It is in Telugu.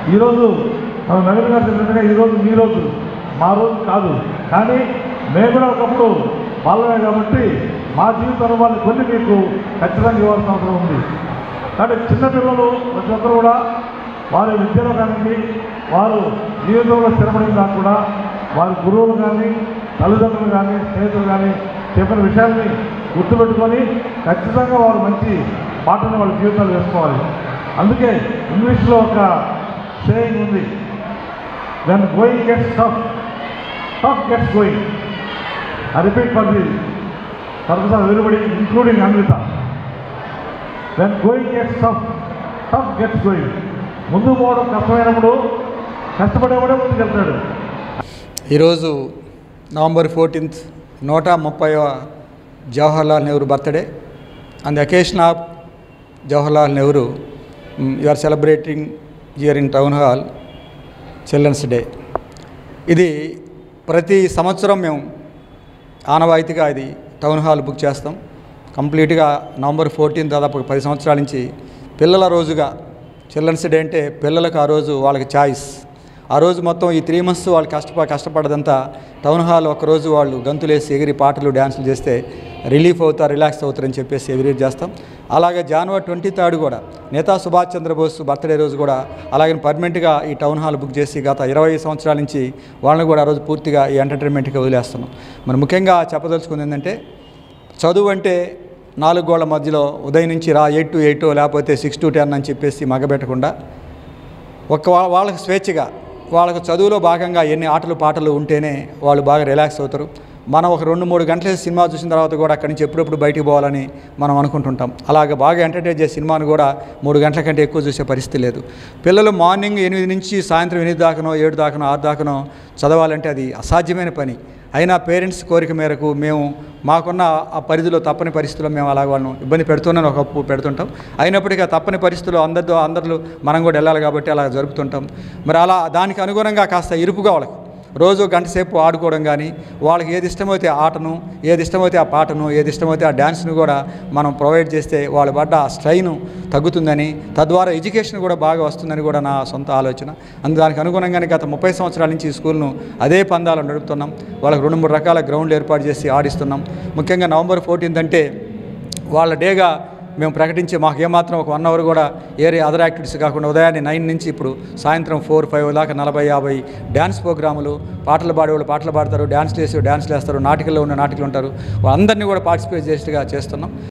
ఈరోజు మన నవీన్ గారు చెప్పినట్టుగా ఈరోజు మీ రోజు మా రోజు కాదు కానీ మేము కూడా ఒకప్పుడు వాళ్ళమే కాబట్టి మా జీవిత అనుభవాన్ని కొన్ని మీకు ఖచ్చితంగా ఇవ్వాల్సిన అవసరం ఉంది కాబట్టి చిన్నపిల్లలు ప్రతి ఒక్కరు కూడా వారి విద్యలో కానీ వారు జీవితంలో స్థిరపడిన దాకా కూడా వారి గురువులు కానీ తల్లిదండ్రులు కానీ స్నేహితులు కానీ చెప్పిన విషయాల్ని గుర్తుపెట్టుకొని ఖచ్చితంగా వారు మంచి పాటను వాళ్ళ జీవితాలు వేసుకోవాలి అందుకే ఇంగ్లీష్లో ఒక సేయింగ్ ఉంది when going gets tough tough gets going I repeat for the purpose of everybody including Anvitha when going gets tough tough gets going ముందు పోవడం కష్టమైనప్పుడు కష్టపడేవాడే ముందుకెళ్తాడు ఈరోజు నవంబర్ ఫోర్టీన్త్ నూట ముప్పైవ Jawaharlal Nehru birthday and the occasion of Jawaharlal Nehru you are celebrating here in town hall children's day ఇది ప్రతి సంవత్సరం మేము ఆనవాయితీగా ఇది టౌన్ హాల్ బుక్ చేస్తాం కంప్లీట్గా నవంబర్ ఫోర్టీన్ దాదాపు ఒక పది సంవత్సరాల నుంచి పిల్లల రోజుగా చిల్డ్రన్స్ డే అంటే పిల్లలకు ఆ రోజు వాళ్ళకి ఛాయిస్ ఆ రోజు మొత్తం ఈ త్రీ మంత్స్ వాళ్ళు కష్టప కష్టపడదంతా టౌన్ హాల్ ఒకరోజు వాళ్ళు గంతులేసి ఎగిరి పాటలు డ్యాన్సులు చేస్తే రిలీఫ్ అవుతారు రిలాక్స్ అవుతారని చెప్పేసి ఎవ్రీ చేస్తాం అలాగే జనవరి ట్వంటీ థర్డ్ కూడా నేతా సుభాష్ చంద్రబోస్ బర్త్డే రోజు కూడా అలాగే పర్మనెంట్గా ఈ టౌన్ హాల్ బుక్ చేసి గత ఇరవై సంవత్సరాల నుంచి వాళ్ళని కూడా ఆ రోజు పూర్తిగా ఈ ఎంటర్టైన్మెంట్కి వదిలేస్తున్నాం మరి ముఖ్యంగా చెప్పదలుచుకుంది ఏంటంటే చదువు అంటే నాలుగు గోళ్ల మధ్యలో ఉదయం నుంచి రా ఎయిట్ టు ఎయిట్ లేకపోతే సిక్స్ టు టెన్ అని చెప్పేసి మగబెట్టకుండా ఒక వా- వాళ్ళకి స్వేచ్ఛగా వాళ్ళకు చదువులో భాగంగా ఎన్ని ఆటలు పాటలు ఉంటేనే వాళ్ళు బాగా రిలాక్స్ అవుతారు మనం ఒక రెండు మూడు గంటల సినిమా చూసిన తర్వాత కూడా అక్కడి నుంచి ఎప్పుడెప్పుడు బయటికి పోవాలని మనం అనుకుంటుంటాం అలాగే బాగా ఎంటర్టైన్ చేసే సినిమాను కూడా మూడు గంటల కంటే ఎక్కువ చూసే పరిస్థితి లేదు పిల్లలు మార్నింగ్ ఎనిమిది నుంచి సాయంత్రం ఎనిమిది దాకానో ఏడు దాకానో ఆరు దాకానో చదవాలంటే అది అసాధ్యమైన పని అయినా పేరెంట్స్ కోరిక మేరకు మేము మాకున్న ఆ పరిధిలో తప్పని పరిస్థితుల్లో మేము అలా వాళ్ళను ఇబ్బంది పెడుతున్నాను ఒకప్పుడు పెడుతుంటాం అయినప్పటికీ ఆ తప్పని పరిస్థితుల్లో అందరితో అందరిలో మనం కూడా వెళ్ళాలి కాబట్టి అలా జరుపుతుంటాం మరి అలా దానికి అనుగుణంగా కాస్త ఇరుపుగా వాళ్ళకి రోజు గంట సేపు ఆడుకోవడం కానీ వాళ్ళకి ఏది ఇష్టమైతే ఆ ఆటను ఏది ఇష్టమైతే ఆ పాటను ఏది ఇష్టమైతే ఆ డ్యాన్స్ను కూడా మనం ప్రొవైడ్ చేస్తే వాళ్ళు పడ్డ ఆ స్ట్రైన్ తగ్గుతుందని తద్వారా ఎడ్యుకేషన్ కూడా బాగా వస్తుందని కూడా నా సొంత ఆలోచన అందు దానికి అనుగుణంగానే గత ముప్పై సంవత్సరాల నుంచి ఈ స్కూల్ను అదే పందాలు నడుపుతున్నాం వాళ్ళకి రెండు మూడు రకాల గ్రౌండ్లు ఏర్పాటు చేసి ఆడిస్తున్నాం ముఖ్యంగా నవంబర్ ఫోర్టీన్త్ అంటే వాళ్ళ డేగా మేము ప్రకటించి మాకు ఏమాత్రం ఒక వన్ అవర్ కూడా ఏరే అదర్ యాక్టివిటీస్ కాకుండా ఉదయాన్నే నైన్ నుంచి ఇప్పుడు సాయంత్రం ఫోర్ ఫైవ్ దాకా నలభై యాభై డ్యాన్స్ ప్రోగ్రాములు పాటలు పాడేవాళ్ళు పాటలు పాడతారు డ్యాన్స్ చేసి డ్యాన్స్లు వేస్తారు నాటికల్లో ఉన్న నాటికలు ఉంటారు వాళ్ళందరినీ కూడా పార్టిసిపేట్ చేసేట్టుగా చేస్తున్నాం